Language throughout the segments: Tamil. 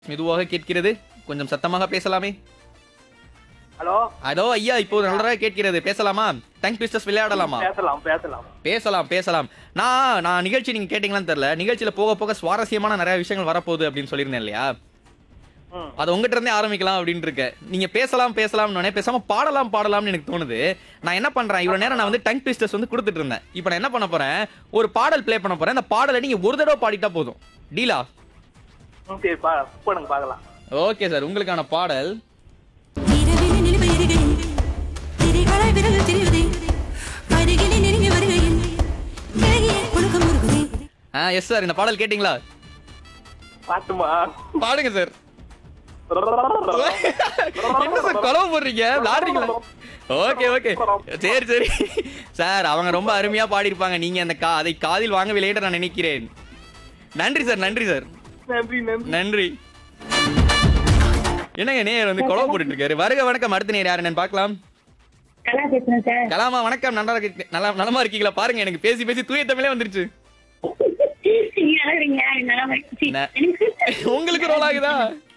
மெதுவாக கேட்கிறது கொஞ்சம் சத்தமாக பேசலாமே ஹலோ அதோ ஐயா இப்போ நன்றாக கேட்கிறது பேசலாமா டங் ட்விஸ்டர்ஸ் விளையாடலாமா பேசலாம் பேசலாம் பேசலாம் பேசலாம் நான் நான் நிகழ்ச்சி நீங்க கேட்டீங்களான்னு தெரியல நிகழ்ச்சியில போக போக சுவாரஸ்யமான நிறைய விஷயங்கள் வரப்போகுது அப்படின்னு சொல்லியிருந்தேன் இல்லையா ம். அது உங்ககிட்ட இருந்தே ஆரம்பிக்கலாம் அப்படின்னு இருக்கேன் நீங்க பேசலாம் பேசலாம்னு பேசாம பாடலாம் பாடலாம்னு எனக்கு தோணுது நான் என்ன பண்றேன் இவ்வளவு நேரம் நான் வந்து டங் ட்விஸ்டர்ஸ் வந்து கொடுத்துட்டு இருந்தேன் இப்போ நான் என்ன பண்ண போறேன் ஒரு பாடல் ப்ளே பண்ண போறேன் அந்த பாடலை நீங்க ஒரு தடவை பாடிட்டா போதும் டீலா ம், சரி பா போடுங்க பார்க்கலாம் ஓகே சார் உங்களுக்கான பாடல் இரவிலே நிலவு எரிகையில் திரைகளாய் விரல் தெரிவதே அருகிலே நெருங்கி வருகையில் விலகிய குலுக்கம் முருகுதே ஆ எஸ் சார் இந்த பாடல் கேட்டிங்களா பாட்டுமா பாடுங்க சார் என்ன சார் கொலவு போடுறீங்க விளாடுறீங்களா ஓகே ஓகே சரி சரி சார் அவங்க ரொம்ப அருமையா பாடியிருப்பாங்க நீங்க அந்த கா அதை காதில் வாங்கவில்லைன்னு நான் நினைக்கிறேன் நன்றி சார் நன்றி சார் நன்றி நன்றி நன்றி என்னங்க நேயர் வந்து கொலவு போட்டுட்டு இருக்காரு வருக வணக்கம் அடுத்த நேர் யாரு என்னன்னு பார்க்கலாம் கலா பேசுறேன் சார் கலாமா வணக்கம் நல்லா இருக்கு நல்லா நலமா இருக்கீங்களா பாருங்க எனக்கு பேசி பேசி தூய தமிழே வந்துருச்சு நீங்க நல்லா இருக்கீங்க நல்லா சி, நான்- எனக்கு உங்களுக்கு ரோல் ஆகுதா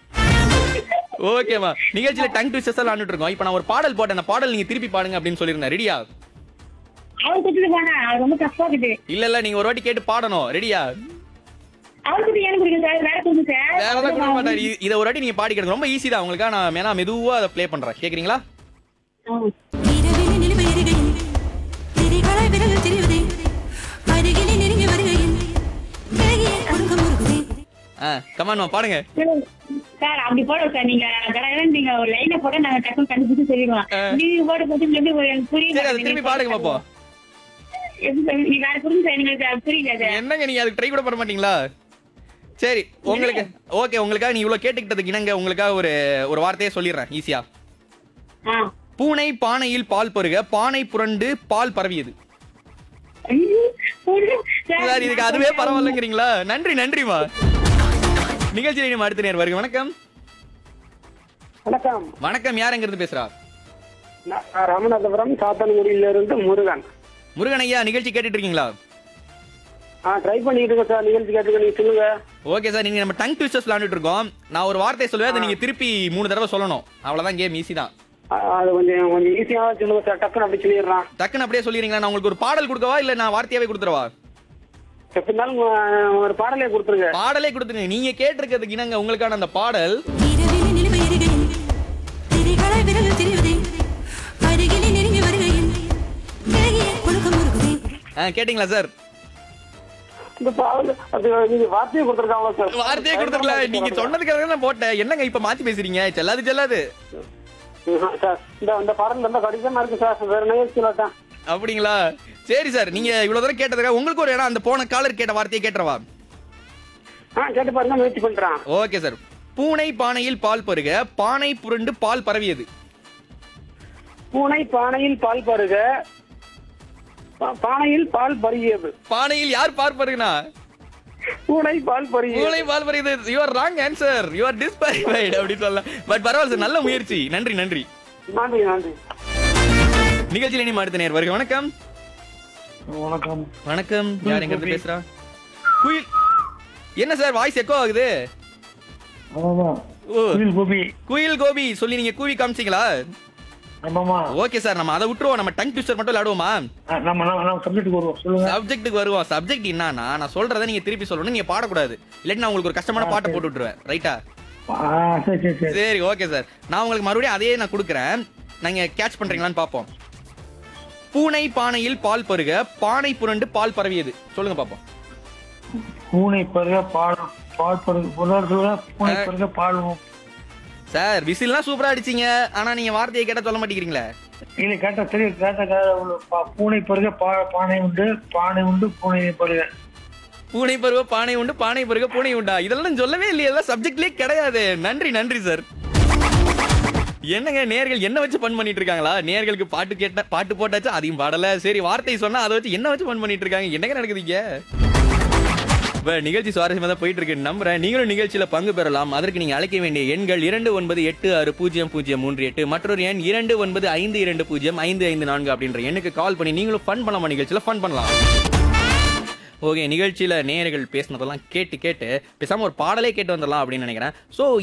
ஓகேமா நிகழ்ச்சியில டங் ட்விஸ்டர்ஸ் எல்லாம் ஆண்டுட்டு இருக்கோம் இப்போ நான் ஒரு பாடல் போட்டேன் அந்த பாடல் நீங்க திருப்பி பாடுங்க அப்படின்னு சொல்லிருந்தேன் ரெடியா அவர் கொடுத்துட்டு போனா அவர் ரொம்ப டஃப்பா இருக்குது இல்ல இல்ல நீங்க ஒரு வாட்டி கேட்டு பாடணும் ரெடியா அவர் கொடுத்து எனக்கு பிடிக்கும் சார் வேற கொடுங்க சார் வேற எல்லாம் கொடுக்க மாட்டாரு இ- இதை ஒரு வாட்டி நீங்க பாடிக்கிறது ரொம்ப ஈஸி தான் உங்களுக்கா நான் மேனா மெதுவா அதை ப்ளே பண்றேன் கேக்குறீங்களா ஆ. இரவிலே நிலவு எரிகையில் திரைகளாய் விரல் தெரிவதே அருகிலே நெருங்கி வருகையில் விலகிய குலுக்கம் முருகுதே ஆ கமான் பாடுங்க சார் அப்படி போட சார் நீங்க கடகடன் நீங்க ஒரு லைனை போட நாங்க டக்குனு கண்டுபிடிச்சு சொல்லிடுவோம் நீங்க போட போது எப்படி ஒரு எனக்கு புரியல சரி அதை திருப்பி பாடுங்க பாப்போம் எப்படி சார், நீங்க வேற கொடுங்க சார் எங்களுக்கு அது புரியல சார் என்னங்க நீங்க அதுக்கு ட்ரை கூட பண்ண மாட்டீங்களா சரி உங்களுக்கு ஓகே உங்களுக்காக நீ இவ்வளவு கேட்டுக்கிட்டதுக்கு இணங்க உங்களுக்காக ஒரு ஒரு வார்த்தையே சொல்லிடுறேன் ஈஸியா ஆ பூனை பானையில் பால் பருக பானை புரண்டு பால் பரவியது ஐயோ, போடுங்க. சார், சார் இதுக்கு அதுவே பரவாயில்லைங்கிறீங்களா நன்றி நன்றிமா நிகழ்ச்சியில் நம்ம அடுத்த நேர் வருக வணக்கம் வணக்கம் வணக்கம் யார் எங்க இருந்து பேசுறா நான் ராமநாதபுரம் சாத்தன்குடியில இருந்து முருகன் முருகன் ஐயா நிகழ்ச்சி கேட்டுட்டு இருக்கீங்களா ஆ ட்ரை பண்ணிட்டு இருக்கேன் சார் நிகழ்ச்சி கேட்டுக்க நீங்க சொல்லுங்க ஓகே சார் நீங்க நம்ம டங் ட்விஸ்டர்ஸ் விளையாண்டுட்டு இருக்கோம் நான் ஒரு வார்த்தை சொல்லுவேன் அதை நீங்க திருப்பி மூணு தடவை சொல்லணும் அவ்வளவுதான் கேம் ஈஸி தான் ஆ, அது கொஞ்சம் கொஞ்சம் ஈஸியாக சொல்லுங்க சார் டக்குன்னு அப்படி சொல்லிடுறான் டக்குன்னு அப்படியே சொல்லிடுறீங்களா நான் உங்களுக்கு ஒரு பாடல் கொடுக்கவா இல்ல நான் வார்த்தையாவே கொடுத்துருவா எப்படி இருந்தாலும் உங்க- ஒரு பாடலே கொடுத்துருங்க பாடலே கொடுத்துருங்க நீங்க கேட்டிருக்கிறதுக்கு இணங்க உங்களுக்கான அந்த பாடல் இரவிலே நிலவு எரிகையில் திரைகளாய் விரல் தெரிவதே அருகிலே நெருங்கி வருகையில் விலகிய குலுக்கம் முருகுதே ஆ, கேட்டிங்களா சார் இந்த பாடல் அது நீங்க வார்த்தையை கொடுத்துருக்காங்களா சார் வார்த்தையே கொடுத்துருக்கல நீங்க சொன்னதுக்காக நான் போட்டேன் என்னங்க இப்ப மாத்தி பேசுறீங்க செல்லாது செல்லாது ம்ஹும், சார் இந்த இந்த பாடல் ரொம்ப கடிதமா இருக்கு சார் வேற நிகழ்ச்சி சொல்லட்டேன் அப்படிங்களா சரி சார் நீங்க இவ்வளவு தூரம் கேட்டதுக்காக உங்களுக்கு ஒரு இடம் அந்த போன காலர் கேட்ட வார்த்தையை கேட்டுறவா ஆ கேட்டு பாருங்க முயற்சி பண்றான் ஓகே சார் பூனை பானையில் பால் பருக பானை புரண்டு பால் பரவியது பூனை பானையில் பால் பருக பா- பானையில் பால் பருகியது பானையில் யார் பால் பருகுனா பூனை பால் பருகியது பூனை பால் பருகுது you are wrong answer you are disqualified அப்படி சொல்லலாம் பட் பரவாயில்ல சார் நல்ல முயற்சி நன்றி நன்றி நன்றி நன்றி நிகழ்ச்சியில் இனி அடுத்த நேர் வருக வணக்கம் வணக்கம் வணக்கம் யார் எங்க இருந்து பேசுறா குயில் என்ன சார் வாய்ஸ் எக்கோ ஆகுது ஆமாமா ஓ குயில் கோபி குயில் கோபி சொல்லி நீங்க கூவி காமிச்சீங்களா ஆமாமா ஓகே சார் நம்ம அதை விட்டுருவோம் நம்ம டங் ட்விஸ்டர் மட்டும் விளையாடுவோமா ஆ, நம்ம நம்ம நம்ம சப்ஜெக்ட்டுக்கு வருவோம் சொல்லுங்க சப்ஜெக்ட்டுக்கு வருவோம் சப்ஜெக்ட் என்னன்னா நான் சொல்றதை நீங்க திருப்பி சொல்லணும் நீங்க பாடக்கூடாது இல்லாட்டி நான் உங்களுக்கு ஒரு கஷ்டமான பாட்டை போட்டு விட்டுருவேன் ரைட்டா ஆ சரி சரி சரி சரி ஓகே சார் நான் உங்களுக்கு மறுபடியும் அதையே நான் கொடுக்குறேன் நீங்க கேட்ச் பண்றீங்களான்னு பார்ப்போம் பூனை பானையில் பால் பருக பானை புரண்டு பால் பரவியது சொல்லுங்க பார்ப்போம் பூனை பருக பால் பால் பருக பொருளாதார சொல்லுங்க பூனை ஆ. பருக பால் சார் விசில்லாம் சூப்பரா அடிச்சீங்க ஆனா நீங்க வார்த்தையை கேட்டா சொல்ல மாட்டேங்கிறீங்களே இல்லை கேட்டா சரி கேட்டா கேட்டா உள்ள பா- பூனை பருக பா பானை உண்டு பானை உண்டு பூனை பருக பூனை பருவ பானை உண்டு பானை பருக பூனை உண்டா இதெல்லாம் சொல்லவே இல்லையே இதெல்லாம் சப்ஜெக்ட்லயே கிடையாது நன்றி நன்றி சார் என்னங்க நேர்கள் என்ன வச்சு ஃபன் பண்ணிட்டு இருக்காங்களா நேர்களுக்கு பாட்டு கேட்ட பாட்டு போட்டாச்சு அதையும் பாடல சரி வார்த்தை சொன்னா அதை வச்சு என்ன வச்சு ஃபன் பண்ணிட்டு இருக்காங்க என்னங்க நடக்குதுங்க இப்ப நிகழ்ச்சி சுவாரஸ்யமா தான் போயிட்டு இருக்கு நம்புறேன் நீங்களும் நிகழ்ச்சியில பங்கு பெறலாம் அதற்கு நீங்க அழைக்க வேண்டிய எண்கள் இரண்டு ஒன்பது எட்டு ஆறு பூஜ்ஜியம் பூஜ்ஜியம் மூன்று எட்டு மற்றொரு எண் இரண்டு ஒன்பது ஐந்து இரண்டு பூஜ்ஜியம் ஐந்து ஐந்து நான்கு அப்படின்ற எண்ணுக்கு கால் பண்ணி நீங்களும் ஃபன் பண்ணலாம் நிகழ்ச்சியில ஃபன் பண்ணலாம் ஓகே நிகழ்ச்சியில நேயர்கள் பேசினதெல்லாம் கேட்டு கேட்டு பேசாம ஒரு பாடலே கேட்டு வந்துடலாம் அப்படின்னு நினைக்கிறேன் ஸோ